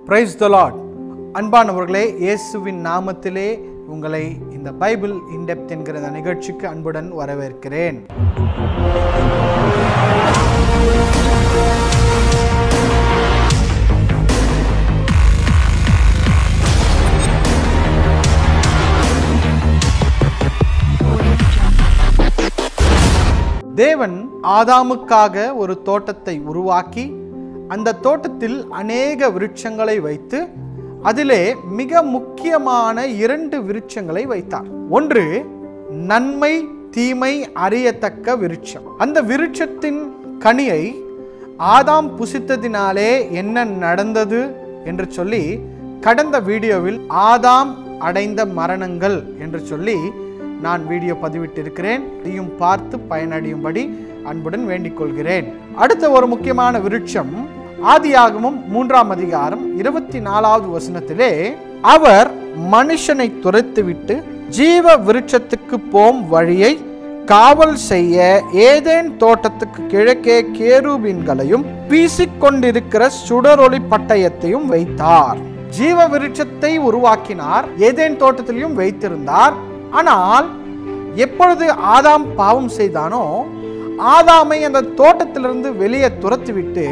praise the Lord அன்பானவர்களே இயேசுவின் நாமத்திலே உங்களை இந்த பைபிள் இன்டெப்த் என்கிற இந்த நிகழ்ச்சிக்கு அன்புடன் வரவேற்கிறேன் தேவன் ஆதாமுக்காக ஒரு தோட்டத்தை உருவாக்கி அந்த தோட்டத்தில் அநேக விருட்சங்களை வைத்து அதிலே மிக முக்கியமான இரண்டு விருட்சங்களை வைத்தார் ஒன்று நன்மை தீமை அறியத்தக்க விருட்சம் அந்த விருட்சத்தின் கனியை ஆதாம் புசித்ததினாலே என்ன நடந்தது என்று சொல்லி கடந்த வீடியோவில் ஆதாம் அடைந்த மரணங்கள் என்று சொல்லி நான் வீடியோ பதிவிட்டிருக்கிறேன் இதையும் பார்த்து பயனடையும்படி அன்புடன் வேண்டிக் கொள்கிறேன் அடுத்த ஒரு முக்கியமான விருட்சம் ஆதியாகமும் மூன்றாம் அதிகாரம் இருபத்தி நாலாவது வசனத்திலே அவர் மனுஷனை துரைத்துவிட்டு ஜீவ விருட்சத்துக்கு போம் வழியை காவல் செய்ய ஏதேன் தோட்டத்துக்கு கிழக்கே கேருபீன்களையும் வீசிக்கொண்டிருக்கிற சுடரொளி பட்டயத்தையும் வைத்தார் ஜீவ விருட்சத்தை உருவாக்கினார் ஏதேன் தோட்டத்திலையும் வைத்திருந்தார் ஆனால் எப்பொழுது ஆதாம் பாவம் செய்தானோ ஆதாமை அந்த தோட்டத்திலிருந்து வெளியே துரத்திவிட்டு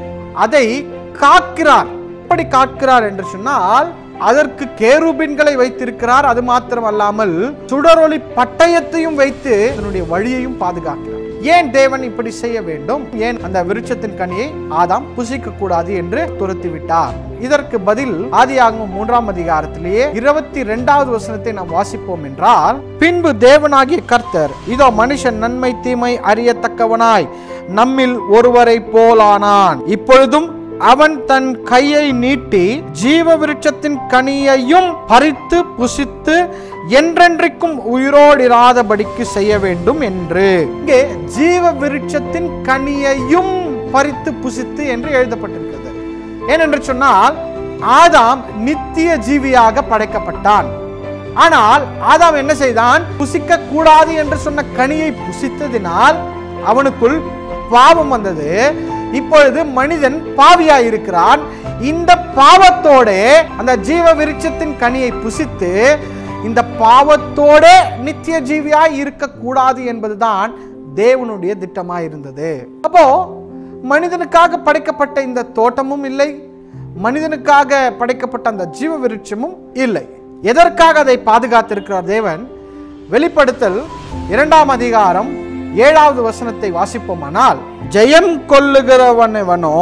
அதை காக்கிறார் எப்படி காக்கிறார் என்று சொன்னால் அதற்கு கேருபின்களை வைத்திருக்கிறார் அது மாத்திரமல்லாமல் சுடரொளி பட்டயத்தையும் வைத்து அதனுடைய வழியையும் பாதுகாக்கிறார் ஏன் தேவன் இப்படி செய்ய வேண்டும் ஏன் அந்த விருட்சத்தின் கனியை ஆதாம் புசிக்க கூடாது என்று துரத்தி விட்டார் இதற்கு பதில் ஆதியாகமம் மூன்றாம் அதிகாரத்திலேயே இருபத்தி இரண்டாவது வசனத்தை நாம் வாசிப்போம் என்றால் பின்பு தேவனாகிய கர்த்தர் இதோ மனுஷன் நன்மை தீமை அறியத்தக்கவனாய் நம்மில் ஒருவரை போலானான் இப்பொழுதும் அவன் தன் கையை நீட்டி ஜீவ விருட்சத்தின் கனியையும் பறித்து புசித்து என்றென்றைக்கும் உயிரோடிராதபடிக்கு செய்ய வேண்டும் என்று இங்கே ஜீவ விருட்சத்தின் கனியையும் பறித்து புசித்து என்று எழுதப்பட்டிருக்கிறது ஏனென்று சொன்னால் ஆதாம் நித்திய ஜீவியாக படைக்கப்பட்டான் ஆனால் ஆதாம் என்ன செய்தான் புசிக்க கூடாது என்று சொன்ன கனியை புசித்ததினால் அவனுக்குள் பாவம் வந்தது இப்பொழுது மனிதன் பாவியாய் இருக்கிறான் இந்த பாவத்தோட அந்த ஜீவ விருட்சத்தின் கனியை புசித்து இந்த பாவத்தோட நித்திய ஜீவியாய் இருக்கக்கூடாது என்பதுதான் தேவனுடைய திட்டமாய் இருந்தது அப்போ மனிதனுக்காக படைக்கப்பட்ட இந்த தோட்டமும் இல்லை மனிதனுக்காக படைக்கப்பட்ட அந்த ஜீவ விருட்சமும் இல்லை எதற்காக அதை பாதுகாத்திருக்கிறார் தேவன் வெளிப்படுத்தல் இரண்டாம் அதிகாரம் ஏழாவது வசனத்தை வாசிப்போமானால் ஜெயம் கொள்ளுகிறவனவனோ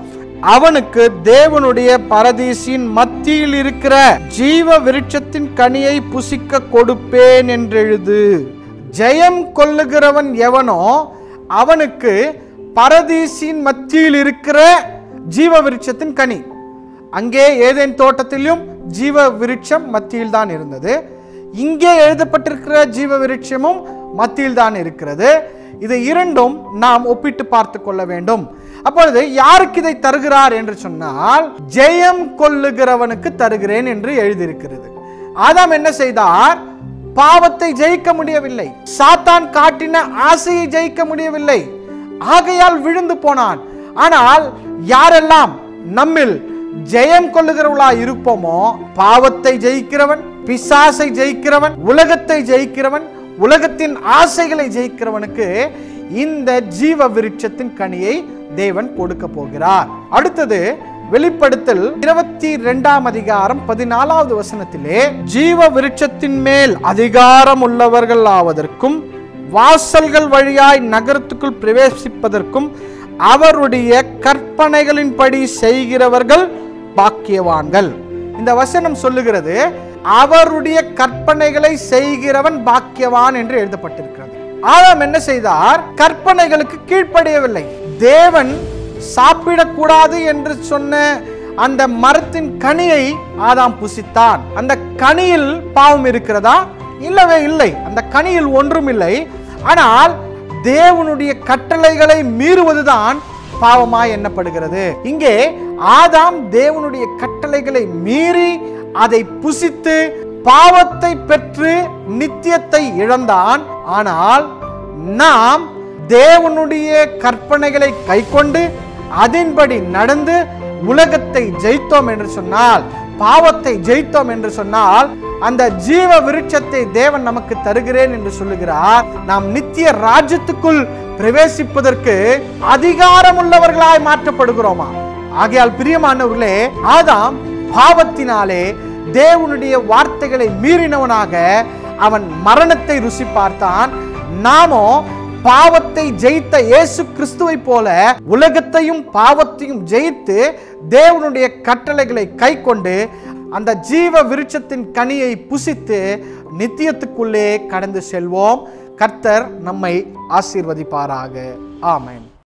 அவனுக்கு தேவனுடைய பரதீசின் மத்தியில் இருக்கிற ஜீவ விருட்சத்தின் கனியை புசிக்க கொடுப்பேன் என்றெழுது ஜெயம் கொள்ளுகிறவன் எவனோ அவனுக்கு பரதீசின் மத்தியில் இருக்கிற ஜீவ விருட்சத்தின் கனி அங்கே ஏதேன் தோட்டத்திலும் ஜீவ விருட்சம் மத்தியில் தான் இருந்தது இங்கே எழுதப்பட்டிருக்கிற ஜீவ விருட்சமும் மத்தியில் தான் இருக்கிறது இது இரண்டும் நாம் ஒப்பிட்டு பார்த்து கொள்ள வேண்டும் அப்பொழுது யாருக்கு இதை தருகிறார் என்று சொன்னால் ஜெயம் கொள்ளுகிறவனுக்கு தருகிறேன் என்று எழுதியிருக்கிறது ஆதாம் என்ன செய்தார் பாவத்தை ஜெயிக்க முடியவில்லை சாத்தான் காட்டின ஆசையை ஜெயிக்க முடியவில்லை ஆகையால் விழுந்து போனான் ஆனால் யாரெல்லாம் நம்மில் ஜெயம் கொள்ளுகிறவளா இருப்போமோ பாவத்தை ஜெயிக்கிறவன் பிசாசை ஜெயிக்கிறவன் உலகத்தை ஜெயிக்கிறவன் உலகத்தின் ஆசைகளை ஜெயிக்கிறவனுக்கு இந்த ஜீவ விருட்சத்தின் கனியை தேவன் கொடுக்க போகிறார் அடுத்தது வெளிப்படுத்தல் இருபத்தி இரண்டாம் அதிகாரம் பதினாலாவது வசனத்திலே ஜீவ விருட்சத்தின் மேல் அதிகாரம் உள்ளவர்கள் ஆவதற்கும் வாசல்கள் வழியாய் நகரத்துக்குள் பிரவேசிப்பதற்கும் அவருடைய கற்பனைகளின்படி செய்கிறவர்கள் பாக்கியவான்கள் இந்த வசனம் சொல்லுகிறது அவருடைய கற்பனைகளை செய்கிறவன் பாக்கியவான் என்று எழுதப்பட்டிருக்கிறது ஆதாம் என்ன செய்தார் கற்பனைகளுக்கு கீழ்ப்படியவில்லை தேவன் சாப்பிடக்கூடாது என்று சொன்ன அந்த மரத்தின் கனியை ஆதாம் புசித்தான் அந்த கனியில் பாவம் இருக்கிறதா இல்லவே இல்லை அந்த கனியில் ஒன்றும் இல்லை ஆனால் தேவனுடைய கட்டளைகளை மீறுவதுதான் பாவமாய் எண்ணப்படுகிறது இங்கே ஆதாம் தேவனுடைய கட்டளைகளை மீறி அதை புசித்து பாவத்தை பெற்று நித்தியத்தை இழந்தான் ஆனால் நாம் தேவனுடைய கற்பனைகளை கைக்கொண்டு அதன்படி நடந்து உலகத்தை ஜெயித்தோம் என்று சொன்னால் பாவத்தை ஜெயித்தோம் என்று சொன்னால் அந்த ஜீவ விருட்சத்தை தேவன் நமக்கு தருகிறேன் என்று சொல்லுகிறார் நாம் நித்திய ராஜ்யத்துக்குள் பிரவேசிப்பதற்கு அதிகாரம் உள்ளவர்களாய் மாற்றப்படுகிறோமா ஆகையால் பிரியமானவர்களே ஆதாம் பாவத்தினாலே தேவனுடைய வார்த்தைகளை மீறினவனாக அவன் மரணத்தை ருசி பார்த்தான் நாமோ பாவத்தை ஜெயித்த இயேசு கிறிஸ்துவை போல உலகத்தையும் பாவத்தையும் ஜெயித்து தேவனுடைய கட்டளைகளை கை கொண்டு அந்த ஜீவ விருட்சத்தின் கனியை புசித்து நித்தியத்துக்குள்ளே கடந்து செல்வோம் கர்த்தர் நம்மை ஆசீர்வதிப்பாராக ஆமென்